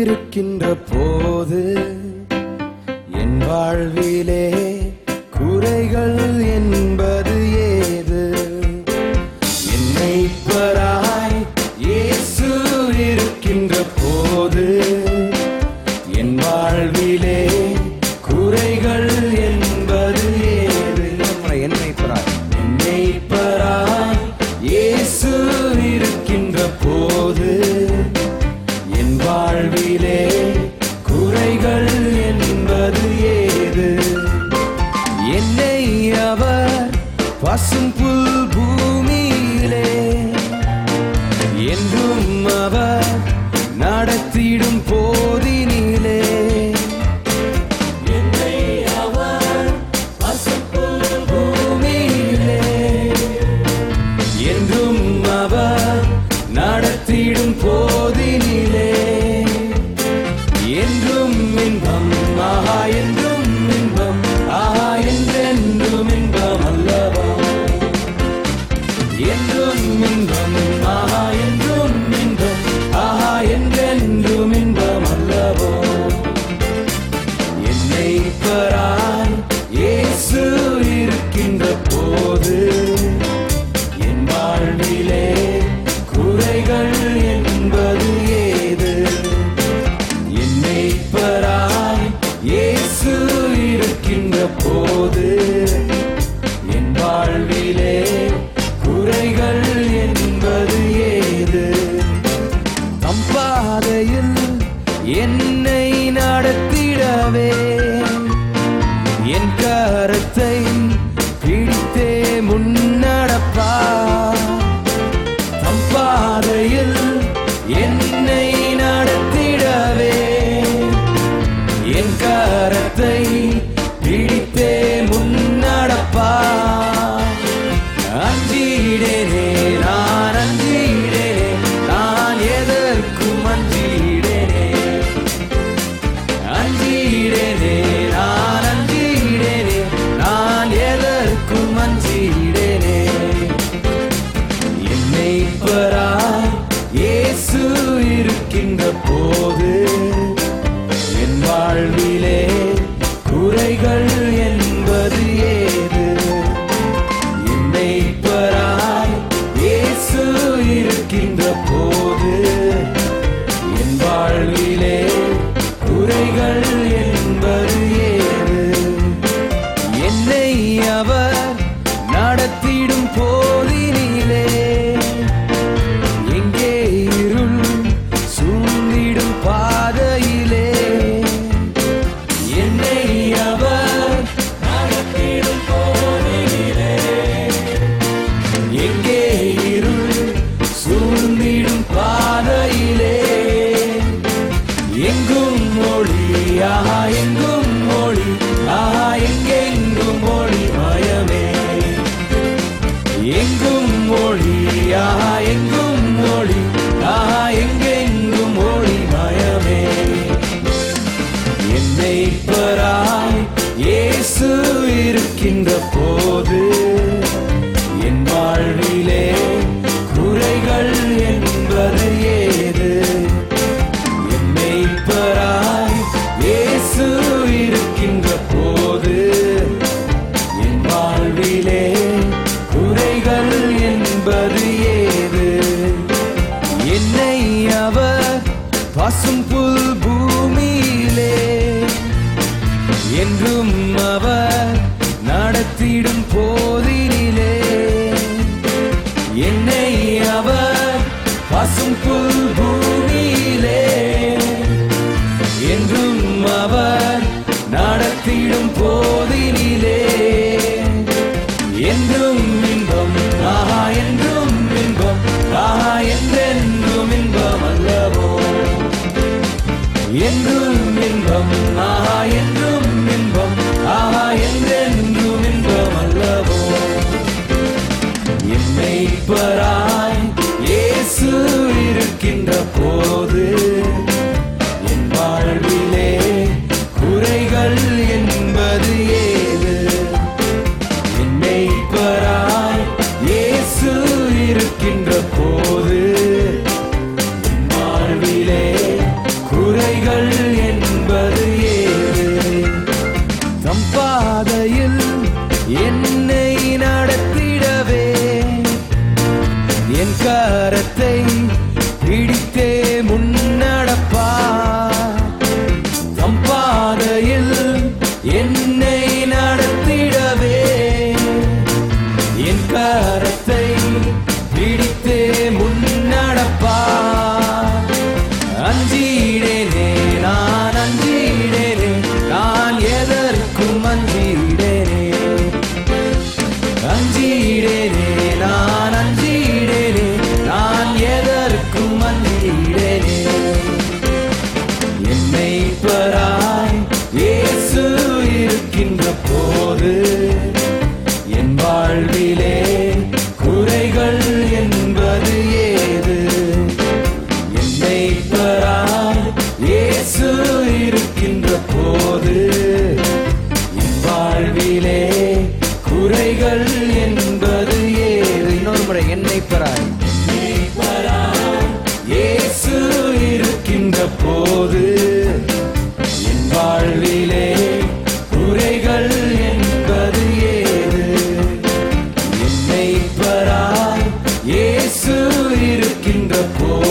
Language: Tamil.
இருக்கின்ற போது என் வாழ்விலே குறைகள் என்பது ஏது என்னை பராய் இயேசு இருக்கின்ற போது என் வாழ்விலே குறைகள் என்பது ஏது நம்மளை என்னை பராய் என்னை பராய் இயேசு இருக்கின்ற போது என் வாழ்விலே குறைகள் என்பது ஏது என்னை அவர் பசும் புல் பூமியிலே என்றும் அவர் நடத்திடும் போதினிலே என்னை அவர் பசும் புல் பூமியிலே என்றும் அவர் நடத்திடும் போதினிலே என்றும் இன்பம் ஆஹா என்றும் இன்பம் ஆஹா என்றென்றும் இன்பம் அல்லவா என்றும் இன்பம் ஆஹா என்றும் இன்பம் ஆஹா என்றென்றும் இன்பம் அல்லவோ என்னை பராய் இயேசு இருக்கின்ற போது என் வாழ்விலே குறைகள் என்பது ஏது என்னை பராய் இயேசு இருக்கின்ற போது என் வாழ்விலே குறைகள் என்பது ஏது தம் பாதையில் என்னை நடத்திடவே என் கரத்தை பிடித்தே முன்னடப்பா தம் பாதையில் என்னை நடத்திடவே என் கரத்தை பிடித்தே முன்னடப்பா அஞ்சிடேனே நான் அஞ்சிடேனே நான் எதற்கும் அஞ்சிடேனே அஞ்சிடேனே நான் அஞ்சிடேனே நான் எதற்கும் அஞ்சிடேனே என்னை பராய் இயேசு இருக்கின்ற போது என் வாழ்விலே குறைகள் என்பது ஏது என்னை பராய் இயேசு இருக்கின்ற போது என் வாழ்விலே குறைகள் என்பது ஏது என்னை அவர் நடத்திடும் போதினிலே எங்கே இருள் சூழ்ந்திடும் பாதையிலே என்னை அவர் நடத்திடும் போதினிலே எங்கே இருள் சூழ்ந்திடும் பாதையிலே எங்கும் மொழி ஆஹா எங்கும் மொழி ஆஹா எங்கெங்கும் மொழி மயமே எங்கும் மொழி ஆஹா எங்கும் மொழி ஆஹா எங்கெங்கும் மொழி மயமே என்னை பராய் இயேசு இருக்கின்ற போது என் வாழ்விலே குறைகள் என்பது ஏது என்னை பராய் இயேசு இருக்கின்ற போது என் வாழ்விலே குறைகள் என்பது ஏது என்னை அவர் பசும் புல் பூமியிலே என்றும் அவர் நடத்திடும் போதினிலே என்னை அவர் பசும் புல் பூமியிலே என்றும் அவர் நடத்திடும் போதினிலே என்றும் இன்பம் ஆஹா என்றும் இன்பம் ஆஹா என்றென்றும் இன்பம் அல்லவோ என்றும் இன்பம் ஆஹா என்றும் இன்பம் ஆஹா என்றென்றும் இன்பம் அல்லவோ போது என் வாழ்விலே குறைகள் என்பது ஏது இன்னொரு முறை என்னை பெறாய் இயேசு இருக்கின்ற போது என் வாழ்விலே குறைகள் என்பது ஏது என்னை பெறாய் இயேசு இருக்கின்ற போது